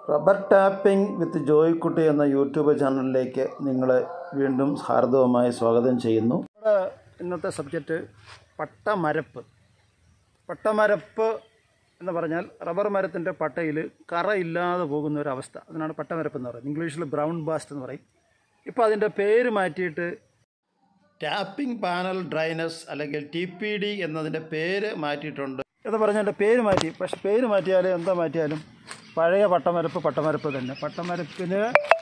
Rubber tapping വിത്ത് ജോയ്ക്കുട്ടി എന്ന YouTube ചാനലിലേക്ക് നിങ്ങളെ വീണ്ടും ഹാർദവമായി സ്വാഗതം ചെയ്യുന്നു നമ്മുടെ ഇന്നത്തെ സബ്ജക്റ്റ് പട്ടമരപ്പ് പട്ടമരപ്പ് എന്ന് പറഞ്ഞാൽ റബ്ബർ മരത്തിൻ്റെ പട്ടയിൽ കറയില്ലാതെ പോകുന്ന ഒരു അവസ്ഥ അതിനാണ് പട്ടമരപ്പ് എന്ന് പറയുന്നത് ഇംഗ്ലീഷിൽ ബ്രൗൺ ബാസ്റ്റ് എന്ന് പറയും ഇപ്പോൾ അതിൻ്റെ പേര് മാറ്റിയിട്ട് ടാപ്പിംഗ് പാനൽ ഡ്രൈനസ് അല്ലെങ്കിൽ ടി പി ഡി എന്നതിൻ്റെ പേര് മാറ്റിയിട്ടുണ്ട് എന്ന് പറഞ്ഞാൽ എൻ്റെ പേര് മാറ്റി പക്ഷെ പേര് മാറ്റിയാൽ എന്താ മാറ്റിയാലും പഴയ പട്ടമരപ്പ് പട്ടമരപ്പ് തന്നെ പട്ടമരപ്പിന്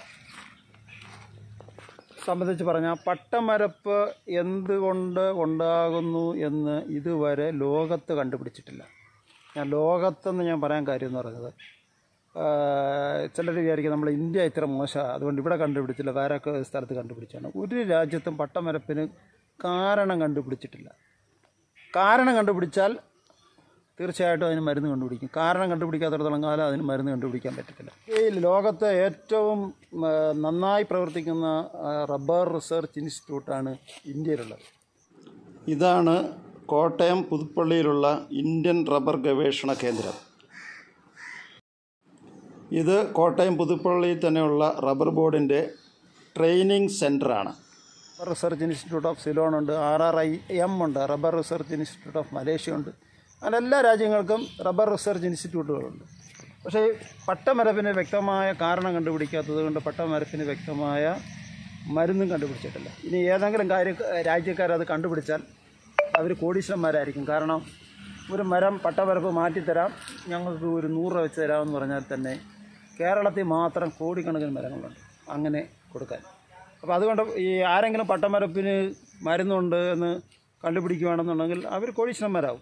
സംബന്ധിച്ച് പറഞ്ഞാൽ പട്ടമരപ്പ് എന്തുകൊണ്ട് ഉണ്ടാകുന്നു എന്ന് ഇതുവരെ ലോകത്ത് കണ്ടുപിടിച്ചിട്ടില്ല ഞാൻ ലോകത്തെന്ന് ഞാൻ പറയാൻ കാര്യം എന്ന് പറഞ്ഞത് ചിലർ വിചാരിക്കും നമ്മൾ ഇന്ത്യ ഇത്ര മോശമാണ് അതുകൊണ്ട് ഇവിടെ കണ്ടുപിടിച്ചില്ല വേറൊക്കെ സ്ഥലത്ത് കണ്ടുപിടിച്ചാണ് ഒരു രാജ്യത്തും പട്ടമരപ്പിന് കാരണം കണ്ടുപിടിച്ചിട്ടില്ല കാരണം കണ്ടുപിടിച്ചാൽ തീർച്ചയായിട്ടും അതിന് മരുന്ന് കണ്ടുപിടിക്കും കാരണം കണ്ടുപിടിക്കാത്തിടത്തോളം കാലം അതിന് മരുന്ന് കണ്ടുപിടിക്കാൻ പറ്റത്തില്ല ഈ ലോകത്തെ ഏറ്റവും ആ, നന്നായി പ്രവർത്തിക്കുന്ന ആ, റബ്ബർ റിസർച്ച് ഇൻസ്റ്റിറ്റ്യൂട്ടാണ് ഇന്ത്യയിലുള്ളത് ഇതാണ് കോട്ടയം പുതുപ്പള്ളിയിലുള്ള ഇന്ത്യൻ റബ്ബർ ഗവേഷണ കേന്ദ്രം ഇത് കോട്ടയം പുതുപ്പള്ളിയിൽ തന്നെയുള്ള റബ്ബർ ബോർഡിൻ്റെ ട്രെയിനിങ് സെൻ്ററാണ് rubber research institute of Ceylon ഉണ്ട് ആർ ആർ ഐ എം ഉണ്ട് rubber research institute of Malaysia ഉണ്ട് അങ്ങനെ എല്ലാ രാജ്യങ്ങൾക്കും റബ്ബർ റിസർച്ച് ഇൻസ്റ്റിറ്റ്യൂട്ടുകളുണ്ട് പക്ഷേ ഈ പട്ടമരപ്പിന് വ്യക്തമായ കാരണം കണ്ടുപിടിക്കാത്തത് കൊണ്ട് പട്ടമരപ്പിന് വ്യക്തമായ മരുന്നും കണ്ടുപിടിച്ചിട്ടില്ല ഇനി ഏതെങ്കിലും കാര്യ രാജ്യക്കാരത് കണ്ടുപിടിച്ചാൽ അവർ കോടീശ്വരന്മാരായിരിക്കും കാരണം ഒരു മരം പട്ടമരപ്പ് മാറ്റിത്തരാം ഞങ്ങൾക്ക് ഒരു നൂറ് രൂപ വെച്ച് തരാമെന്ന് പറഞ്ഞാൽ തന്നെ കേരളത്തിൽ മാത്രം കോടിക്കണക്കിന് മരങ്ങളുണ്ട് അങ്ങനെ കൊടുക്കാൻ അപ്പോൾ അതുകൊണ്ട് ഈ ആരെങ്കിലും പട്ടമരപ്പിന് മരുന്നുണ്ട് എന്ന് കണ്ടുപിടിക്കുകയാണെന്നുണ്ടെങ്കിൽ അവർ കോടീശ്വരന്മാരാകും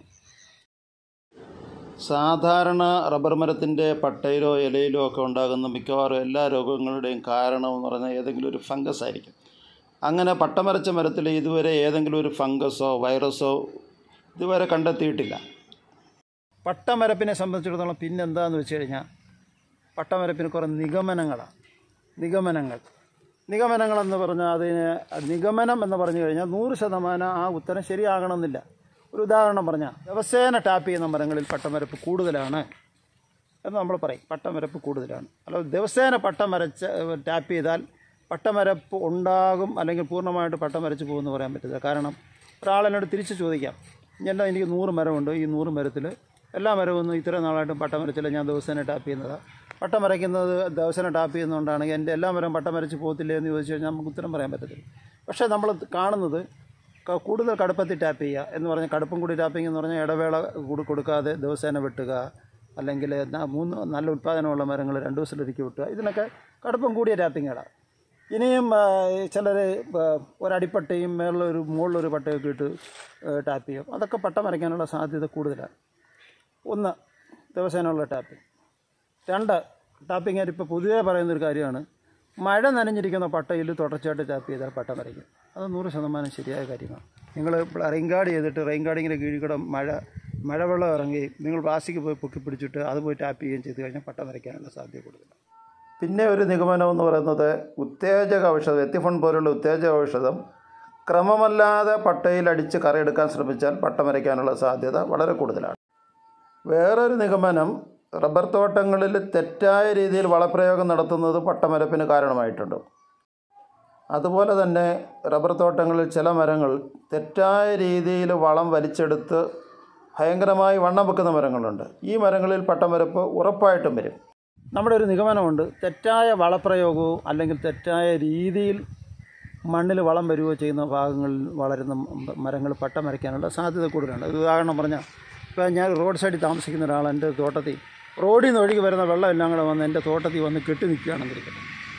സാധാരണ റബ്ബർ മരത്തിൻ്റെ പട്ടയിലോ ഇലയിലോ ഒക്കെ ഉണ്ടാകുന്ന മിക്കവാറും എല്ലാ രോഗങ്ങളുടെയും കാരണം എന്ന് പറഞ്ഞാൽ ഏതെങ്കിലും ഒരു ഫംഗസ് ആയിരിക്കും അങ്ങനെ പട്ടമരച്ച മരത്തിൽ ഇതുവരെ ഏതെങ്കിലും ഒരു ഫംഗസോ വൈറസോ ഇതുവരെ കണ്ടെത്തിയിട്ടില്ല പട്ടമരപ്പിനെ സംബന്ധിച്ചിടത്തോളം പിന്നെന്താന്ന് വെച്ച് കഴിഞ്ഞാൽ പട്ടമരപ്പിന് കുറേ നിഗമനങ്ങളാണ് നിഗമനങ്ങൾ നിഗമനങ്ങളെന്ന് പറഞ്ഞാൽ അതിന് നിഗമനം എന്ന് പറഞ്ഞു കഴിഞ്ഞാൽ നൂറ് ശതമാനം ആ ഉത്തരം ശരിയാകണമെന്നില്ല ഒരു ഉദാഹരണം പറഞ്ഞാൽ ദിവസേന ടാപ്പ് ചെയ്യുന്ന മരങ്ങളിൽ പട്ടമരപ്പ് കൂടുതലാണ് എന്ന് നമ്മൾ പറയും പട്ടമരപ്പ് കൂടുതലാണ് അല്ല ദിവസേന പട്ടം വരച്ച് ടാപ്പ് ചെയ്താൽ പട്ടമരപ്പ് ഉണ്ടാകും അല്ലെങ്കിൽ പൂർണ്ണമായിട്ട് പട്ടം വരച്ച് പോകുമെന്ന് പറയാൻ പറ്റില്ല കാരണം ഒരാളെന്നോട് തിരിച്ച് ചോദിക്കാം എൻ്റെ എനിക്ക് നൂറ് മരമുണ്ട് ഈ നൂറ് മരത്തിൽ എല്ലാ മരവും ഒന്നും ഇത്ര നാളായിട്ടും പട്ടം വരച്ചില്ല ഞാൻ ദിവസേന ടാപ്പ് ചെയ്യുന്നതാണ് പട്ടം വരയ്ക്കുന്നത് ദിവസേന ടാപ്പ് ചെയ്യുന്നതുകൊണ്ടാണെങ്കിൽ എൻ്റെ എല്ലാ മരവും പട്ടം വരച്ച് പോകത്തില്ലേ എന്ന് ചോദിച്ചു കഴിഞ്ഞാൽ നമുക്ക് ഉത്തരം പറയാൻ പറ്റത്തില്ല പക്ഷേ നമ്മൾ കാണുന്നത് ക- കൂടുതൽ കടുപ്പത്തിൽ ടാപ്പ് ചെയ്യുക എന്ന് പറഞ്ഞാൽ കടുപ്പം കൂടി ടാപ്പിംഗ് എന്ന് പറഞ്ഞാൽ ഇടവേള കൂടി കൊടുക്കാതെ ദിവസേന വെട്ടുക അല്ലെങ്കിൽ ന- മൂന്ന് നല്ല ഉൽപ്പാദനമുള്ള മരങ്ങൾ രണ്ട് ദിവസത്തിലൊരിക്കൽ വെട്ടുക ഇതിനൊക്കെ കടുപ്പം കൂടിയ ടാപ്പിങ്ങുകളാണ് ഇനിയും ചിലർ ഒരടിപ്പട്ടയും മേളിലൊരു മുകളിലൊരു പട്ടയൊക്കെ ഇട്ട് ടാപ്പ് ചെയ്യും അതൊക്കെ പട്ടം വരയ്ക്കാനുള്ള സാധ്യത കൂടുതലാണ് ഒന്ന് ദിവസേനയുള്ള ടാപ്പിംഗ് രണ്ട് ടാപ്പിംഗ് ഇപ്പോൾ പൊതുവേ പറയുന്നൊരു കാര്യമാണ് മഴ നനഞ്ഞിരിക്കുന്ന പട്ടയിൽ തുടർച്ചയായിട്ട് ടാപ്പ് ചെയ്താൽ പട്ടം വരയ്ക്കും അത് നൂറ് ശതമാനം ശരിയായ കാര്യമാണ് നിങ്ങൾ റെയിൻ ഗാർഡ് ചെയ്തിട്ട് റെയിൻ ഗാർഡിങ്ങിൻ്റെ കീഴിൽ കൂടെ മഴ മഴവെള്ളം ഇറങ്ങി നിങ്ങൾ പ്ലാസ്റ്റിക് പോയി പൊക്കി പിടിച്ചിട്ട് അത് പോയി ടാപ്പ് ചെയ്യുകയും ചെയ്ത് കഴിഞ്ഞാൽ പട്ടം വരയ്ക്കാനുള്ള സാധ്യത കൂടുതലാണ് പിന്നെ ഒരു നിഗമനം എന്ന് പറയുന്നത് ഉത്തേജക ഔഷധം എത്തിഫോൺ പോലുള്ള ഉത്തേജക ഔഷധം ക്രമമല്ലാതെ പട്ടയിൽ അടിച്ച് കറയെടുക്കാൻ ശ്രമിച്ചാൽ പട്ടം വരയ്ക്കാനുള്ള സാധ്യത വളരെ കൂടുതലാണ് വേറൊരു നിഗമനം റബ്ബർ തോട്ടങ്ങളിൽ തെറ്റായ രീതിയിൽ വളപ്രയോഗം നടത്തുന്നത് പട്ടമരപ്പിന് കാരണമായിട്ടുണ്ട് അതുപോലെ തന്നെ റബ്ബർ തോട്ടങ്ങളിൽ ചില മരങ്ങൾ തെറ്റായ രീതിയിൽ വളം വലിച്ചെടുത്ത് ഭയങ്കരമായി വണ്ണം വെക്കുന്ന മരങ്ങളുണ്ട് ഈ മരങ്ങളിൽ പട്ടമരപ്പ് ഉറപ്പായിട്ടും വരും നമ്മുടെ ഒരു നിഗമനമുണ്ട് തെറ്റായ വളപ്രയോഗവും അല്ലെങ്കിൽ തെറ്റായ രീതിയിൽ മണ്ണിൽ വളം വരികയോ ചെയ്യുന്ന ഭാഗങ്ങളിൽ വളരുന്ന മരങ്ങൾ പട്ടം വരയ്ക്കാനുള്ള സാധ്യത കൂടുതലുണ്ട് ഒരു ഉദാഹരണം പറഞ്ഞാൽ ഇപ്പോൾ ഞാൻ റോഡ് സൈഡിൽ താമസിക്കുന്ന ഒരാൾ എൻ്റെ തോട്ടത്തിൽ റോഡിൽ നിന്ന് ഒഴുകി വരുന്ന വെള്ളം എല്ലാം കൂടെ വന്ന് എൻ്റെ തോട്ടത്തിൽ വന്ന് കെട്ടി നിൽക്കുകയാണെന്നിരിക്കട്ടെ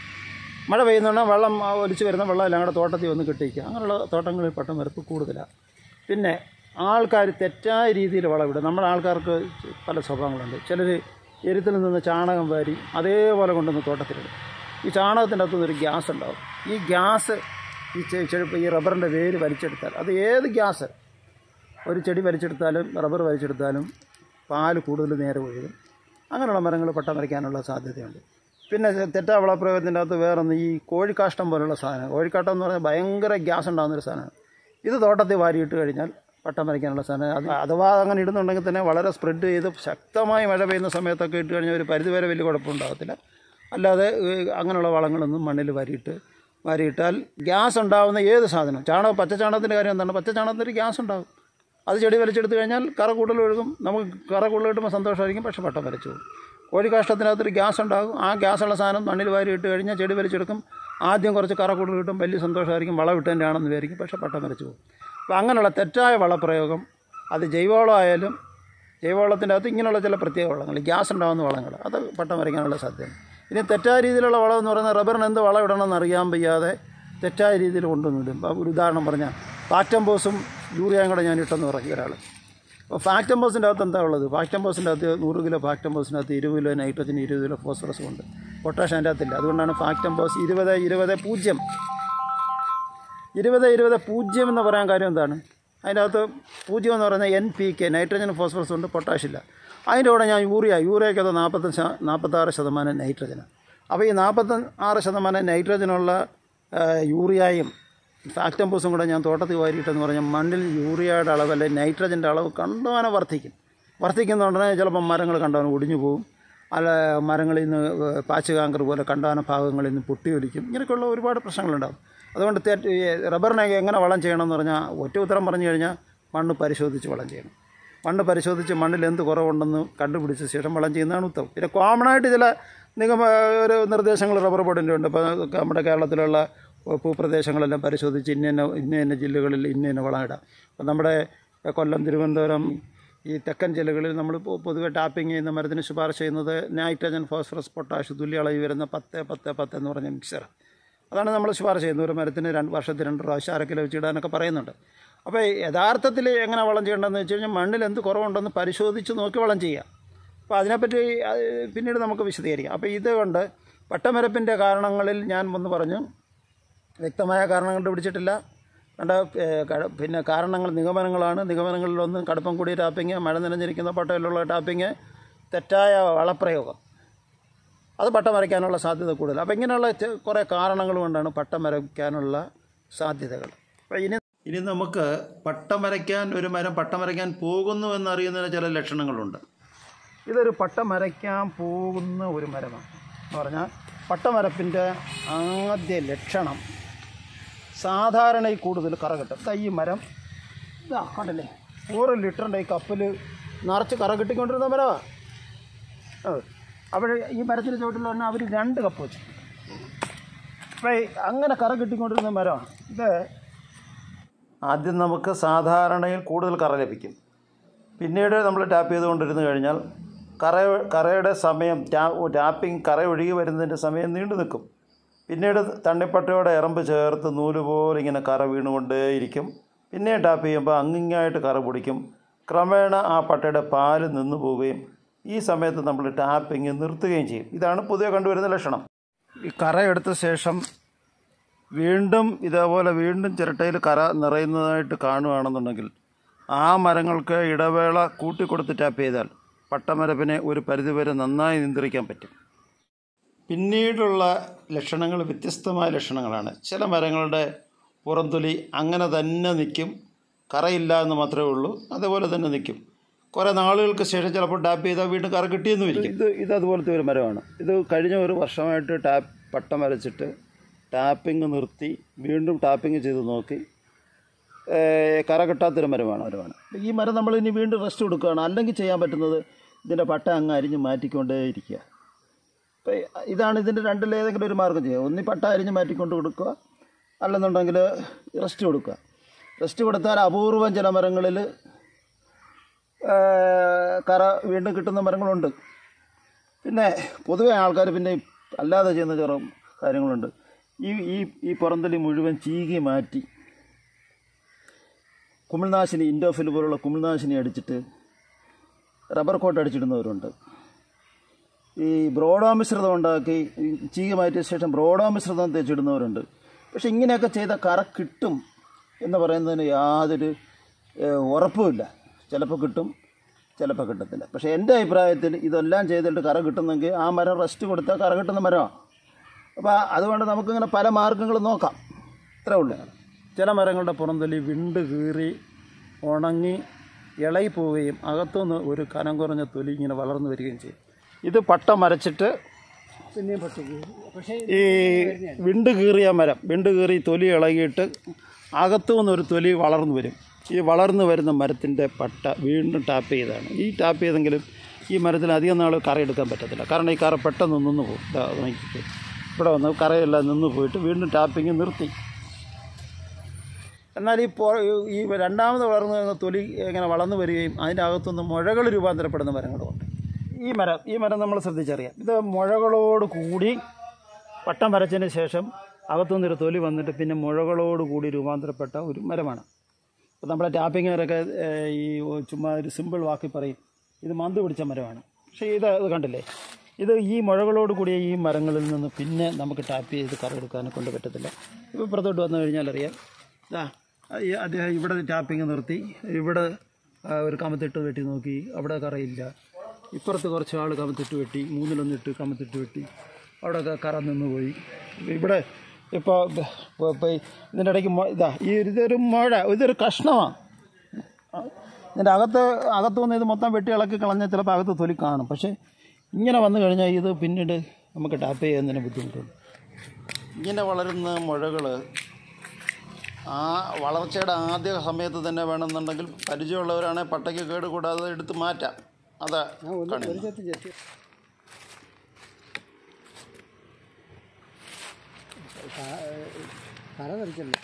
മഴ പെയ്യുന്നുണ്ടെങ്കിൽ വെള്ളം ആ ഒലിച്ച് വരുന്ന വെള്ളം എല്ലാം കൂടെ തോട്ടത്തിൽ വന്ന് കെട്ടിക്കുക അങ്ങനെയുള്ള തോട്ടങ്ങളിൽ പട്ടം വരപ്പ് കൂടുതലാണ് പിന്നെ ആൾക്കാർ തെറ്റായ രീതിയിൽ വളമിടും നമ്മുടെ ആൾക്കാർക്ക് പല സ്വഭാവങ്ങളുണ്ട് ചിലർ എരുത്തിൽ നിന്ന് ചാണകം വാരി അതേപോലെ കൊണ്ടുവന്ന് തോട്ടത്തിലിടും ഈ ചാണകത്തിൻ്റെ അകത്തുനിന്ന് ഒരു ഗ്യാസ് ഉണ്ടാവും ഈ ഗ്യാസ് ഈ ചെ- ചെടി ഈ റബ്ബറിൻ്റെ വേര് വലിച്ചെടുത്താൽ അത് ഏത് ഗ്യാസ് ഒരു ചെടി വലിച്ചെടുത്താലും റബ്ബർ വലിച്ചെടുത്താലും പാല് കൂടുതൽ നേരെ ഒഴുകും അങ്ങനെയുള്ള മരങ്ങൾ പട്ടം വരയ്ക്കാനുള്ള സാധ്യതയുണ്ട് പിന്നെ തെറ്റാ വളപ്രയോഗത്തിൻ്റെ അകത്ത് വേറൊന്ന് ഈ കോഴിക്കാഷ്ടം പോലുള്ള സാധനം കോഴിക്കാട്ടം എന്ന് പറഞ്ഞാൽ ഭയങ്കര ഗ്യാസ് ഉണ്ടാകുന്നൊരു സാധനമാണ് ഇത് തോട്ടത്തിൽ വാരിയിട്ട് കഴിഞ്ഞാൽ പട്ടം വരയ്ക്കാനുള്ള സാധനം അത് അഥവാ അങ്ങനെ ഇടുന്നുണ്ടെങ്കിൽ തന്നെ വളരെ സ്പ്രെഡ് ചെയ്ത് ശക്തമായി മഴ പെയ്യുന്ന സമയത്തൊക്കെ ഇട്ട് കഴിഞ്ഞാൽ ഒരു പരിധിവരെ വലിയ കുഴപ്പമുണ്ടാകത്തില്ല അല്ലാതെ ഏഹ്, അങ്ങനെയുള്ള വളങ്ങളൊന്നും മണ്ണിൽ വരിയിട്ട് വാരിയിട്ടാൽ ഗ്യാസ് ഉണ്ടാകുന്ന ഏത് സാധനം ചാണകം പച്ച ചാണകത്തിൻ്റെ കാര്യം എന്താണ് പച്ച ചാണകത്തിന് ഗ്യാസ് ഉണ്ടാകും അത് ചെടി വലിച്ചെടുത്ത് കഴിഞ്ഞാൽ കറ കൂടുതൽ ഒഴുകും നമുക്ക് കറ കൂടുതൽ കിട്ടുമ്പോൾ സന്തോഷമായിരിക്കും പക്ഷേ പട്ടം വരച്ചു പോകും കോഴി കാഷ്ടത്തിനകത്തൊരു ഗ്യാസ് ഉണ്ടാകും ആ ഗ്യാസുള്ള സാധനം മണ്ണിൽ വാരി ഇട്ട് കഴിഞ്ഞാൽ ചെടി വലിച്ചെടുക്കും ആദ്യം കുറച്ച് കറ കൂടുതൽ കിട്ടും വലിയ സന്തോഷമായിരിക്കും വളം ഇട്ടതിൻ്റെ ആണെന്ന് വിചാരിക്കും പക്ഷേ പട്ടം വരച്ചു പോകും അപ്പോൾ അങ്ങനെയുള്ള തെറ്റായ വളപ്രയോഗം അത് ജൈവവളമായാലും ജൈവവളത്തിൻ്റെ അകത്ത് ഇങ്ങനെയുള്ള ചില പ്രത്യേക വളങ്ങൾ ഗ്യാസ് ഉണ്ടാകുന്ന വളങ്ങൾ അത് പട്ടം വരയ്ക്കാനുള്ള സാധ്യതയാണ് ഇനി തെറ്റായ രീതിയിലുള്ള വളം എന്ന് പറയുന്നത് റബ്ബറിന് എന്ത് വളം ഇടണമെന്ന് അറിയാൻ വയ്യാതെ തെറ്റായ രീതിയിൽ കൊണ്ടുവന്നിടും ഇപ്പോൾ ഒരു ഉദാഹരണം പറഞ്ഞാൽ ഫാക്ടംബോസും യൂറിയയും കൂടെ ഞാൻ ഇട്ടെന്ന് പറയും ഒരാൾ അപ്പോൾ ഫാക്ടംബോസിൻ്റെ അകത്ത് എന്താ ഉള്ളത് ഫാക്ടംബോസിൻ്റെ അകത്ത് നൂറ് കിലോ ഫാക്ടംബോസിൻ്റെ അകത്ത് ഇരുപത് കിലോ നൈട്രജൻ ഇരുപത് കിലോ ഫോസ്ഫറസും ഉണ്ട് പൊട്ടാഷ് അതിൻ്റെ അകത്തില്ല അതുകൊണ്ടാണ് ഫാക്ടംബോസ് ഇരുപത് ഇരുപത് പൂജ്യം ഇരുപത് ഇരുപത് പൂജ്യം എന്ന് പറയാൻ കാര്യം എന്താണ് അതിൻ്റെ അകത്ത് പൂജ്യം എന്ന് പറയുന്നത് N P K nitrogen phosphorus ഉണ്ട് പൊട്ടാഷ് ഇല്ല അതിൻ്റെ കൂടെ ഞാൻ യൂറിയ യൂറിയയ്ക്കത് നാൽപ്പത്തഞ്ച് ശ- നാൽപ്പത്താറ് ശതമാനം നൈട്രജനാണ് അപ്പോൾ ഈ നാൽപ്പത്തി ആറ് ശതമാനം നൈട്രജനുള്ള ആ, യൂറിയയും ഫാക്ടംബൂസും കൂടെ ഞാൻ തോട്ടത്തിൽ വാരിയിട്ടെന്ന് പറഞ്ഞാൽ മണ്ണിൽ യൂറിയയുടെ അളവ് അല്ലെങ്കിൽ നൈട്രജൻ്റെ അളവ് കണ്ടമാനം വർദ്ധിക്കും വർദ്ധിക്കുന്നുണ്ടെങ്കിൽ ചിലപ്പോൾ മരങ്ങൾ കണ്ടവനം ഒടിഞ്ഞു പോകും അല്ല മരങ്ങളിൽ നിന്ന് പാച്ച് കാങ്കർ പോലെ കണ്ടവാന ഭാഗങ്ങളിൽ നിന്ന് പൊട്ടി ഒലിക്കും ഇങ്ങനെയൊക്കെയുള്ള ഒരുപാട് പ്രശ്നങ്ങളുണ്ടാകും അതുകൊണ്ട് തെറ്റ് ഈ റബ്ബറിനെ എങ്ങനെ വളം ചെയ്യണമെന്ന് പറഞ്ഞാൽ ഒറ്റ ഉത്തരം പറഞ്ഞു കഴിഞ്ഞാൽ മണ്ണ് പരിശോധിച്ച് വളം ചെയ്യണം മണ്ണ് പരിശോധിച്ച് മണ്ണിൽ എന്ത് കുറവുണ്ടെന്ന് കണ്ടുപിടിച്ച ശേഷം വളം ചെയ്യുന്നതാണ് ഉത്തമം പിന്നെ കോമൺ ആയിട്ട് ചില നിഗമ ഒരു നിർദ്ദേശങ്ങൾ റബ്ബർ ബോർഡിൻ്റെ ഉണ്ട് ഇപ്പോൾ നമ്മുടെ കേരളത്തിലുള്ള ഭൂപ്രദേശങ്ങളെല്ലാം പരിശോധിച്ച് ഇന്ന ഇന്ന ഇന്ന ഇന്ന ജില്ലകളിൽ ഇന്ന ഇന്ന വളം ഇടാം അപ്പം നമ്മുടെ കൊല്ലം തിരുവനന്തപുരം ഈ തെക്കൻ ജില്ലകളിൽ നമ്മൾ പൊ- പൊതുവെ ടാപ്പിംഗ് ചെയ്യുന്ന മരത്തിന് ശുപാർശ ചെയ്യുന്നത് നൈട്രജൻ ഫോസ്ഫറസ് പൊട്ടാഷ് തുല്യ അളവിൽ വരുന്ന പത്ത് പത്ത് പത്ത് എന്ന് പറഞ്ഞ മിക്സർ അതാണ് നമ്മൾ ശുപാർശ ചെയ്യുന്നത് ഒരു മരത്തിന് രണ്ട് വർഷത്തിൽ രണ്ട് പ്രാവശ്യം അര കിലോ വെച്ച് ഇടാനൊക്കെ പറയുന്നുണ്ട് അപ്പോൾ യഥാർത്ഥത്തിൽ എങ്ങനെ വളം ചെയ്യേണ്ടതെന്ന് വെച്ച് കഴിഞ്ഞാൽ മണ്ണിൽ എന്ത് കുറവുണ്ടെന്ന് പരിശോധിച്ച് നോക്കി വളം ചെയ്യുക അപ്പോൾ അതിനെപ്പറ്റി അത് പിന്നീട് നമുക്ക് വിശദീകരിക്കാം അപ്പോൾ ഇതുകൊണ്ട് പട്ടമരപ്പിൻ്റെ കാരണങ്ങളിൽ ഞാൻ ഒന്ന് പറഞ്ഞു വ്യക്തമായ കാരണം കണ്ടുപിടിച്ചിട്ടില്ല കണ്ട ഏഹ്, കട- പിന്നെ കാരണങ്ങൾ നിഗമനങ്ങളാണ് നിഗമനങ്ങളിലൊന്ന് കടുപ്പം കൂടിയ ടാപ്പിങ് മഴ നനഞ്ഞിരിക്കുന്ന പട്ടയിലുള്ള ടാപ്പിങ് തെറ്റായ വളപ്രയോഗം അത് പട്ടം വരയ്ക്കാനുള്ള സാധ്യത കൂടുതൽ അപ്പോൾ ഇങ്ങനെയുള്ള ചെ- കുറേ കാരണങ്ങൾ കൊണ്ടാണ് പട്ടം വരയ്ക്കാനുള്ള സാധ്യതകൾ അപ്പോൾ ഇനി ഇനി നമുക്ക് പട്ടം വരയ്ക്കാൻ ഒരു മരം പട്ടം വരയ്ക്കാൻ പോകുന്നു എന്നറിയുന്നതിന് ചില ലക്ഷണങ്ങളുണ്ട് ഇതൊരു പട്ടം വരയ്ക്കാൻ പോകുന്ന ഒരു മരമാണ് എന്ന് പറഞ്ഞാൽ പട്ടമരപ്പിൻ്റെ ആദ്യ ലക്ഷണം സാധാരണയിൽ കൂടുതൽ കറ കിട്ടും ദാ ഈ മരം ഇതാ കണ്ടില്ലേ നൂറ് ലിറ്ററിൻ്റെ ഈ കപ്പിൽ നിറച്ച് കറ കിട്ടിക്കൊണ്ടിരുന്ന മരമാണ് അപ്പോൾ ഈ മരത്തിന് ചുവട്ടിൽ തന്നെ അവർ രണ്ട് കപ്പ് വെച്ചു അപ്പോൾ ഈ അങ്ങനെ കറ കിട്ടിക്കൊണ്ടിരുന്ന മരമാണ് ഇത് ആദ്യം നമുക്ക് സാധാരണയിൽ കൂടുതൽ കറ ലഭിക്കും പിന്നീട് നമ്മൾ ടാപ്പ് ചെയ്തുകൊണ്ടിരുന്ന് കഴിഞ്ഞാൽ കറ കറയുടെ സമയം ടാ ടാപ്പിംഗ് കറ ഒഴുകി വരുന്നതിൻ്റെ സമയം നീണ്ടു നിൽക്കും പിന്നീട് തണ്ണിപ്പട്ടയോടെ എറമ്പ് ചേർത്ത് നൂല് പോലെ ഇങ്ങനെ കറ വീണുകൊണ്ടേയിരിക്കും പിന്നെ ടാപ്പ് ചെയ്യുമ്പോൾ അങ്ങിങ്ങായിട്ട് കറ പിടിക്കും ക്രമേണ ആ പട്ടയുടെ പാല് നിന്നു പോവുകയും ഈ സമയത്ത് നമ്മൾ ടാപ്പിങ് നിർത്തുകയും ചെയ്യും ഇതാണ് പൊതുവെ കണ്ടുവരുന്ന ലക്ഷണം ഈ കറ എടുത്ത ശേഷം വീണ്ടും ഇതേപോലെ വീണ്ടും ചിരട്ടയിൽ കറ നിറയുന്നതായിട്ട് കാണുകയാണെന്നുണ്ടെങ്കിൽ ആ മരങ്ങൾക്ക് ഇടവേള കൂട്ടിക്കൊടുത്ത് ടാപ്പ് ചെയ്താൽ പട്ടമരപ്പിനെ ഒരു പരിധിവരെ നന്നായി നിയന്ത്രിക്കാൻ പറ്റും പിന്നീടുള്ള ലക്ഷണങ്ങൾ വ്യത്യസ്തമായ ലക്ഷണങ്ങളാണ് ചില മരങ്ങളുടെ പുറന്തൊലി അങ്ങനെ തന്നെ നിൽക്കും കറയില്ല എന്ന് മാത്രമേ ഉള്ളൂ അതേപോലെ തന്നെ നിൽക്കും കുറേ നാളുകൾക്ക് ശേഷം ചിലപ്പോൾ ടാപ്പ് ചെയ്താൽ വീണ്ടും കറ കിട്ടിയെന്നും ഇരിക്കും ഇത് ഇത് അതുപോലത്തെ ഒരു മരമാണ് ഇത് കഴിഞ്ഞ ഒരു വർഷമായിട്ട് ടാപ്പ് പട്ടം വരച്ചിട്ട് ടാപ്പിംഗ് നിർത്തി വീണ്ടും ടാപ്പിംഗ് ചെയ്ത് നോക്കി ഏഹ് കറ കിട്ടാത്തൊരു മരമാണ് മരമാണ് ഈ മരം നമ്മൾ ഇനി വീണ്ടും റെസ്റ്റ് കൊടുക്കുകയാണ് അല്ലെങ്കിൽ ചെയ്യാൻ പറ്റുന്നത് ഇതിൻ്റെ പട്ട അങ്ങ് അരിഞ്ഞ് മാറ്റിക്കൊണ്ടേ ഇരിക്കുക അപ്പോൾ ഇതാണ് ഇതിൻ്റെ രണ്ടിലേതെങ്കിലും ഒരു മാർഗ്ഗം ചെയ്യുക ഒന്നി പട്ട അരിഞ്ഞ് മാറ്റിക്കൊണ്ട് കൊടുക്കുക അല്ലെന്നുണ്ടെങ്കിൽ റെസ്റ്റ് കൊടുക്കുക റെസ്റ്റ് കൊടുത്താൽ അപൂർവം ചില മരങ്ങളിൽ കറ വീണ്ടും കിട്ടുന്ന മരങ്ങളുണ്ട് പിന്നെ പൊതുവെ ആൾക്കാർ പിന്നെ അല്ലാതെ ചെയ്യുന്ന ചെറു കാര്യങ്ങളുണ്ട് ഈ ഈ ഈ പുറന്തൊലി മുഴുവൻ ചീകി മാറ്റി കുമിൾനാശിനി ഇൻഡോഫിൽ പോലുള്ള കുമിൾനാശിനി അടിച്ചിട്ട് റബ്ബർ കോട്ട് അടിച്ചിടുന്നവരുണ്ട് ഈ ബ്രോഡോ മിശ്രിതം ഉണ്ടാക്കി ഈ ചീക മാറ്റിയ ശേഷം ബ്രോഡോ മിശ്രിതം തേച്ചിടുന്നവരുണ്ട് പക്ഷെ ഇങ്ങനെയൊക്കെ ചെയ്ത കറ കിട്ടും എന്ന് പറയുന്നതിന് യാതൊരു ഏഹ്, ഉറപ്പുമില്ല ചിലപ്പോൾ കിട്ടും ചിലപ്പോൾ കിട്ടത്തില്ല പക്ഷേ എൻ്റെ അഭിപ്രായത്തിൽ ഇതെല്ലാം ചെയ്തിട്ട് കറ കിട്ടുന്നെങ്കിൽ ആ മരം റെസ്റ്റ് കൊടുത്താൽ കറ കിട്ടുന്ന മരമാണ് അപ്പോൾ അതുകൊണ്ട് നമുക്കിങ്ങനെ പല മാർഗ്ഗങ്ങൾ നോക്കാം ഇത്രേ ഉള്ളൂ ചില മരങ്ങളുടെ പുറന്തൊലി വിണ്ട് കീറി ഉണങ്ങി ഇളകി പോവുകയും അകത്തുനിന്ന് ഒരു കനം കുറഞ്ഞ തൊലി ഇങ്ങനെ വളർന്നു വരികയും ചെയ്യും ഇത് പട്ട മരച്ചിട്ട് പിന്നെയും പട്ടിക്ക് പക്ഷേ ഈ വിണ്ട് കീറിയ മരം വിണ്ട് കീറി തൊലി ഇളകിയിട്ട് അകത്തു നിന്നൊരു തൊലി വളർന്നു വരും ഈ വളർന്നു വരുന്ന മരത്തിൻ്റെ പട്ട വീണ്ടും ടാപ്പ് ചെയ്താണ് ഈ ടാപ്പ് ചെയ്തെങ്കിലും ഈ മരത്തിൽ അധികം നാൾ കറ എടുക്കാൻ പറ്റത്തില്ല കാരണം ഈ കറ പെട്ടെന്ന് നിന്ന് പോകും ദാ നോക്കിക്കേ. ഇവിടെ വന്ന് കറയെല്ലാം നിന്ന് പോയിട്ട് വീണ്ടും ടാപ്പിങ് നിർത്തി എന്നാൽ ഈ പോ ഈ രണ്ടാമത് വളർന്നു വരുന്ന തൊലി ഇങ്ങനെ വളർന്നു വരികയും അതിൻ്റെ അകത്തുനിന്ന് മുഴകൾ രൂപാന്തരപ്പെടുന്ന മരങ്ങളുമുണ്ട് ഈ മരം ഈ മരം നമ്മൾ ശ്രദ്ധിച്ചറിയാം ഇത് മുഴകളോട് കൂടി പട്ടം വരച്ചതിന് ശേഷം അകത്തുനിന്നൊരു തൊലി വന്നിട്ട് പിന്നെ മുഴകളോട് കൂടി രൂപാന്തരപ്പെട്ട ഒരു മരമാണ് ഇപ്പോൾ നമ്മളെ ടാപ്പിങ്ങുകാരൊക്കെ ഏഹ്, ഈ ചുമ്മാ ഒരു സിമ്പിൾ വാക്കി പറയും ഇത് മന്ത് പിടിച്ച മരമാണ് പക്ഷേ ഇത് ഇത് കണ്ടില്ലേ ഇത് ഈ മുഴകളോട് കൂടിയ ഈ മരങ്ങളിൽ നിന്ന് പിന്നെ നമുക്ക് ടാപ്പ് ചെയ്ത് കറയെടുക്കാനെ കൊണ്ട് പറ്റത്തില്ല ഇപ്പോൾ പുറത്തോട്ട് വന്നു കഴിഞ്ഞാൽ അറിയാം ഇതാ ഈ അദ്ദേഹം ഇവിടെ ടാപ്പിങ് നിർത്തി ഇവിടെ ആ, ഒരു കമത്തിട്ട് വെട്ടി നോക്കി അവിടെ കറയില്ല ഇപ്പുറത്ത് കുറച്ച് ആൾ കമത്തിട്ട് വെട്ടി മൂന്നിലൊന്നിട്ട് കമത്തിട്ട് വെട്ടി അവിടെയൊക്കെ കറ നിന്ന് പോയി ഇവിടെ ഇപ്പോൾ ഇപ്പോൾ ഇതിൻ്റെ ഇടയ്ക്ക് മൊ- ഇതാ ഈ ഇതൊരു മുഴ ഇതൊരു കഷ്ണമാണ് ഇതിൻ്റെ അകത്ത് അകത്ത് വന്ന് ഇത് മൊത്തം വെട്ടി ഇളക്കി കളഞ്ഞാൽ ചിലപ്പോൾ അകത്ത് തൊലി കാണും പക്ഷേ ഇങ്ങനെ വന്നു കഴിഞ്ഞാൽ ഇത് പിന്നീട് നമുക്ക് ടാപ്പ് ചെയ്യുന്നതിന് ബുദ്ധിമുട്ടുണ്ട് ഇങ്ങനെ വളരുന്ന മുഴകൾ ആ വളർച്ചയുടെ ആദ്യ സമയത്ത് തന്നെ വേണമെന്നുണ്ടെങ്കിൽ പരിചയമുള്ളവരാണെങ്കിൽ പട്ടയ്ക്ക് കേട് കൂടാതെ എടുത്ത് മാറ്റാം അതാ ഒരു ചെത്തി ചെത്തി കറ ധരിച്ചല്ലേ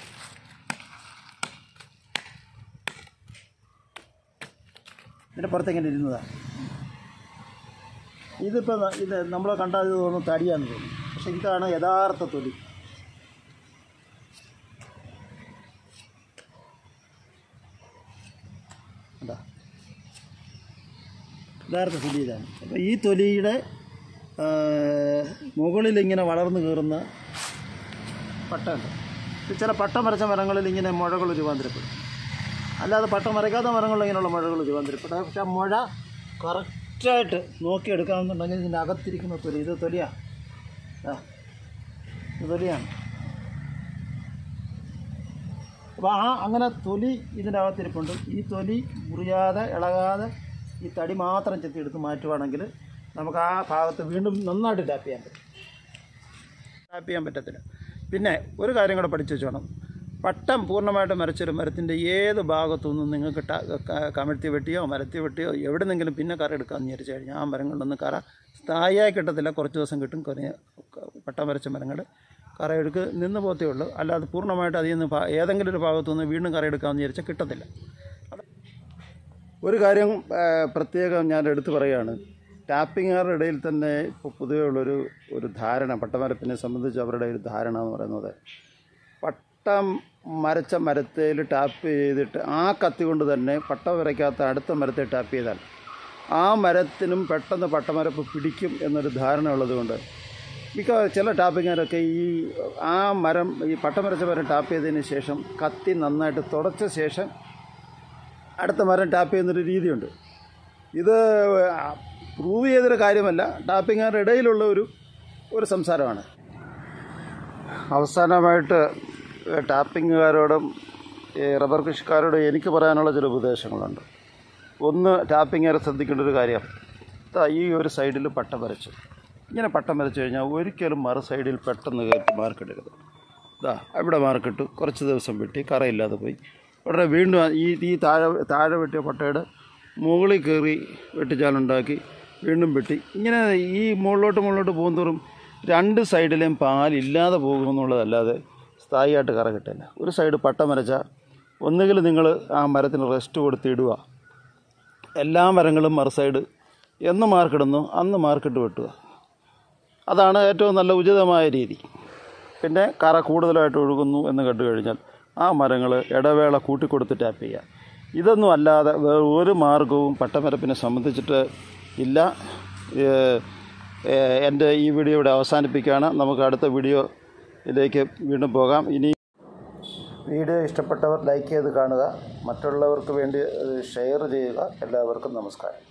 ഇതിൻ്റെ പുറത്ത് ഇങ്ങനെ ഇരുന്നതാണ് ഇതിപ്പോൾ ഇത് നമ്മൾ കണ്ടാൽ ഇത് തോന്നുന്നു തടിയാന്ന് തോന്നുന്നു പക്ഷെ ഇതാണ് യഥാർത്ഥ തൊലി എന്താ യഥാർത്ഥ തൊലി ഇതാണ് അപ്പോൾ ഈ തൊലിയുടെ ആ, മുകളിൽ ഇങ്ങനെ വളർന്നു കയറുന്ന പട്ടമുണ്ട് ഇത് ചില പട്ടം വരച്ച മരങ്ങളിൽ ഇങ്ങനെ മുഴകൾ രൂപാന്തരപ്പെടും അല്ലാതെ പട്ടം വരയ്ക്കാത്ത മരങ്ങളിൽ ഇങ്ങനെയുള്ള മുഴകൾ രൂപാന്തരപ്പെടും പക്ഷെ ആ മുഴ കറക്റ്റായിട്ട് നോക്കിയെടുക്കാമെന്നുണ്ടെങ്കിൽ ഇതിൻ്റെ അകത്തിരിക്കുന്ന തൊലി ഇത് തൊലിയാണ് ആ ഇത് തൊലിയാണ് അപ്പോൾ ആ അങ്ങനെ തൊലി ഇതിൻ്റെ അകത്തിരിപ്പുണ്ട് ഈ തൊലി മുറിയാതെ ഇളകാതെ ഈ തടി മാത്രം ചെത്തി എടുത്ത് മാറ്റുവാണെങ്കിൽ നമുക്ക് ആ ഭാഗത്ത് വീണ്ടും നന്നായിട്ട് ടാപ്പ് ചെയ്യാൻ പറ്റും ടാപ്പ് ചെയ്യാൻ പറ്റത്തില്ല പിന്നെ ഒരു കാര്യം കൂടെ പഠിച്ചു വെച്ചോണം പട്ടം പൂർണ്ണമായിട്ട് മരച്ചൊരു മരത്തിൻ്റെ ഏത് ഭാഗത്തു നിന്നും നിങ്ങൾക്ക് ട- ക- കമഴ്ത്തി വെട്ടിയോ മരത്തി വെട്ടിയോ എവിടെന്നെങ്കിലും പിന്നെ കറ എടുക്കാമെന്ന് വിചാരിച്ചു കഴിഞ്ഞാൽ ആ മരങ്ങളിലൊന്നും കറ സ്ഥായിയായി കിട്ടത്തില്ല കുറച്ച് ദിവസം കിട്ടും കുറേ പട്ടം വരച്ച മരങ്ങൾ കറ എടുക്ക് നിന്ന് പോത്തേ ഉള്ളൂ അല്ലാതെ പൂർണ്ണമായിട്ട് അതിൽ നിന്ന് ഭാ- ഏതെങ്കിലും ഒരു ഭാഗത്തു നിന്ന് വീണ്ടും കറ എടുക്കാമെന്ന് വിചാരിച്ചാൽ കിട്ടത്തില്ല ഒരു കാര്യം ആ, പ്രത്യേകം ഞാൻ എടുത്തു പറയുകയാണ് ടാപ്പിങ്ങുകാരുടെ ഇടയിൽ തന്നെ ഇപ്പോൾ പൊതുവേ ഉള്ളൊരു ഒരു ധാരണ പട്ടമരപ്പിനെ സംബന്ധിച്ച് അവരുടെ ഒരു ധാരണ എന്ന് പറയുന്നത് പട്ടം മരച്ച മരത്തേൽ ടാപ്പ് ചെയ്തിട്ട് ആ കത്തി കൊണ്ട് തന്നെ പട്ടം വരയ്ക്കാത്ത അടുത്ത മരത്തെ ടാപ്പ് ചെയ്താൽ ആ മരത്തിനും പെട്ടെന്ന് പട്ടമരപ്പ് പിടിക്കും എന്നൊരു ധാരണ ഉള്ളതുകൊണ്ട് മിക്ക ചില ടാപ്പിങ്ങുകാരൊക്കെ ഈ ആ മരം ഈ പട്ടം വരച്ച മരം ടാപ്പ് ചെയ്തതിന് ശേഷം കത്തി നന്നായിട്ട് തുടച്ച ശേഷം അടുത്ത മരം ടാപ്പ് ചെയ്യുന്നൊരു രീതിയുണ്ട് ഇത് പ്രൂവ് ചെയ്തൊരു കാര്യമല്ല ടാപ്പിങ്ങുകാരുടെ ഇടയിലുള്ള ഒരു ഒരു സംസാരമാണ് അവസാനമായിട്ട് ടാപ്പിങ്ങുകാരോടും ഈ റബ്ബർ കൃഷിക്കാരോടും എനിക്ക് പറയാനുള്ള ചില ഉപദേശങ്ങളുണ്ട് ഒന്ന് ടാപ്പിങ്ങുകാരെ ശ്രദ്ധിക്കേണ്ട ഒരു കാര്യം ദാ ഈ ഒരു സൈഡിൽ പട്ടം വരച്ചു ഇങ്ങനെ പട്ടം വരച്ചു കഴിഞ്ഞാൽ ഒരിക്കലും മറു സൈഡിൽ പെട്ടെന്ന് കയറ്റി മാർക്കിടരുത് ഇതാ ഇവിടെ മാർക്കിട്ടു കുറച്ച് ദിവസം വെട്ടി കറയില്ലാതെ പോയി ഉടനെ വീണ്ടും ആ- ഈ ഈ താഴെ താഴെ വെട്ടിയ പട്ടയുടെ മുകളിൽ കയറി വെട്ടിച്ചാലുണ്ടാക്കി വീണ്ടും വെട്ടി ഇങ്ങനെ ഈ മുകളിലോട്ട് മുകളിലോട്ട് പോകുന്തോറും രണ്ട് സൈഡിലെയും പാലില്ലാതെ പോകുമെന്നുള്ളതല്ലാതെ സ്ഥായിയായിട്ട് കറ കിട്ടില്ല ഒരു സൈഡ് പട്ടം വരച്ചാൽ ഒന്നുകിൽ നിങ്ങൾ ആ മരത്തിന് റെസ്റ്റ് കൊടുത്ത് ഇടുക എല്ലാ മരങ്ങളും മറു സൈഡ് എന്ന് മാർക്കിടുന്നു അന്ന് മാർക്കിട്ട് വെട്ടുക അതാണ് ഏറ്റവും നല്ല ഉചിതമായ രീതി പിന്നെ കറ കൂടുതലായിട്ട് ഒഴുകുന്നു എന്ന് കണ്ടു കഴിഞ്ഞാൽ ആ മരങ്ങൾ ഇടവേള കൂട്ടിക്കൊടുത്ത് ടാപ്പ് ചെയ്യുക ഇതൊന്നും അല്ലാതെ വേറെ ഒരു മാർഗവും പട്ടമരപ്പിനെ സംബന്ധിച്ചിട്ട് ഇല്ല ഏഹ്, ഏഹ്, എൻ്റെ ഈ വീഡിയോ ഇവിടെ അവസാനിപ്പിക്കുകയാണ് നമുക്ക് അടുത്ത വീഡിയോയിലേക്ക് വീണ്ടും പോകാം ഇനി വീഡിയോ ഇഷ്ടപ്പെട്ടവർ ലൈക്ക് ചെയ്ത് കാണുക മറ്റുള്ളവർക്ക് വേണ്ടി ഷെയർ ചെയ്യുക എല്ലാവർക്കും നമസ്കാരം